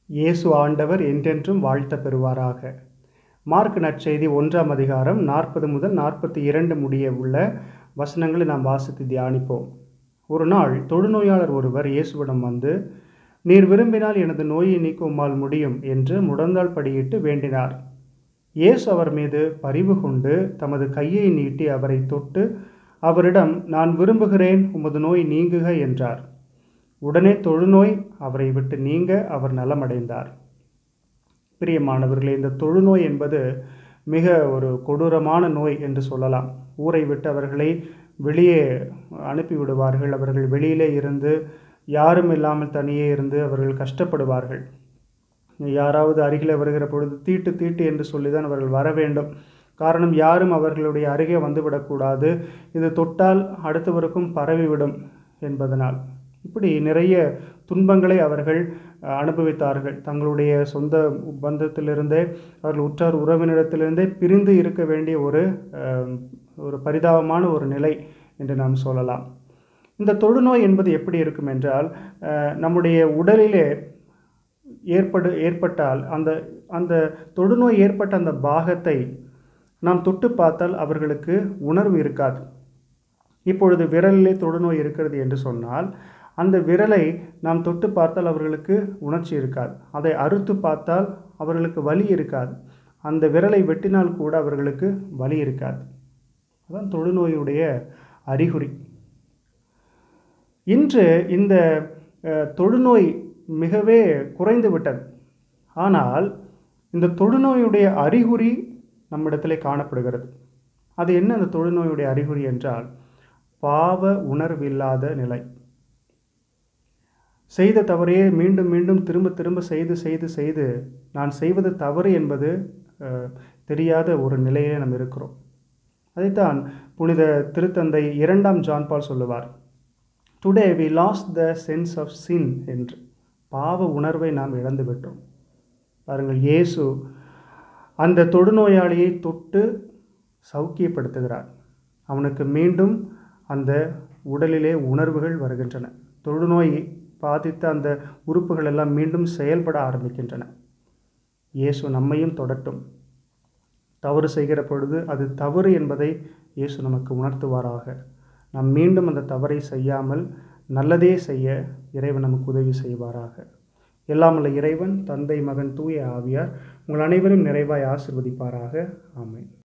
இயேசு ஆண்டவர் என்றென்றும் வாழ்த்த பெறுவாராக மார்க் நற்செய்தி ஒன்றாம் அதிகாரம் நாற்பது முதல் நாற்பத்தி இரண்டு முடிய உள்ள வசனங்களை நாம் வாசித்து தியானிப்போம் ஒரு நாள் தொழுநோயாளர் ஒருவர் இயேசுவிடம் வந்து நீர் விரும்பினால் எனது நோயை நீக்க உம்மால் முடியும் என்று முடந்தாள் படியிட்டு வேண்டினார் இயேசு அவர் மீது பரிவு கொண்டு தமது கையை நீட்டி அவரை தொட்டு அவரிடம் நான் விரும்புகிறேன் உமது நோய் நீங்குக என்றார் உடனே தொழுநோய் அவரை விட்டு நீங்க அவர் நலமடைந்தார் பிரியமானவர்களே இந்த தொழுநோய் என்பது மிக ஒரு கொடூரமான நோய் என்று சொல்லலாம் ஊரை விட்டு அவர்களை வெளியே அனுப்பி விடுவார்கள் அவர்கள் வெளியிலே இருந்து யாரும் இல்லாமல் தனியே இருந்து அவர்கள் கஷ்டப்படுவார்கள் யாராவது அருகில் வருகிற பொழுது தீட்டு தீட்டு என்று சொல்லி தான் அவர்கள் வர வேண்டும் காரணம் யாரும் அவர்களுடைய அருகே வந்துவிடக்கூடாது இது தொட்டால் அடுத்தவருக்கும் பரவிவிடும் என்பதனால் இப்படி நிறைய துன்பங்களை அவர்கள் அனுபவித்தார்கள் தங்களுடைய சொந்த பந்தத்திலிருந்தே அவர்கள் உற்றார் உறவினரிடத்திலிருந்தே பிரிந்து இருக்க வேண்டிய ஒரு ஒரு பரிதாபமான ஒரு நிலை என்று நாம் சொல்லலாம் இந்த தொழுநோய் என்பது எப்படி இருக்கும் என்றால் நம்முடைய உடலிலே ஏற்படு ஏற்பட்டால் அந்த அந்த தொடுநோய் ஏற்பட்ட அந்த பாகத்தை நாம் தொட்டு பார்த்தால் அவர்களுக்கு உணர்வு இருக்காது இப்பொழுது விரலிலே தொடுநோய் இருக்கிறது என்று சொன்னால் அந்த விரலை நாம் தொட்டு பார்த்தால் அவர்களுக்கு உணர்ச்சி இருக்காது அதை அறுத்து பார்த்தால் அவர்களுக்கு வலி இருக்காது அந்த விரலை வெட்டினால் கூட அவர்களுக்கு வலி இருக்காது அதான் தொழுநோயுடைய அறிகுறி இன்று இந்த தொழுநோய் மிகவே குறைந்து விட்டது ஆனால் இந்த தொழுநோயுடைய அறிகுறி நம்மிடத்திலே காணப்படுகிறது அது என்ன அந்த தொழுநோயுடைய அறிகுறி என்றால் பாவ உணர்வில்லாத நிலை செய்த தவறையே மீண்டும் மீண்டும் திரும்ப திரும்ப செய்து செய்து செய்து நான் செய்வது தவறு என்பது தெரியாத ஒரு நிலையிலே நாம் இருக்கிறோம் அதைத்தான் புனித திருத்தந்தை இரண்டாம் ஜான் பால் சொல்லுவார் today we lost the sense of sin என்று பாவ உணர்வை நாம் இழந்து விட்டோம் பாருங்கள் இயேசு அந்த தொடுநோயாளியை தொட்டு சௌக்கியப்படுத்துகிறார் அவனுக்கு மீண்டும் அந்த உடலிலே உணர்வுகள் வருகின்றன தொழுநோய் பாதித்த அந்த உறுப்புகள் எல்லாம் மீண்டும் செயல்பட ஆரம்பிக்கின்றன இயேசு நம்மையும் தொடட்டும் தவறு செய்கிற பொழுது அது தவறு என்பதை இயேசு நமக்கு உணர்த்துவாராக நாம் மீண்டும் அந்த தவறை செய்யாமல் நல்லதே செய்ய இறைவன் நமக்கு உதவி செய்வாராக எல்லாமல்ல இறைவன் தந்தை மகன் தூய ஆவியார் உங்கள் அனைவரும் நிறைவாய் ஆசிர்வதிப்பாராக ஆமை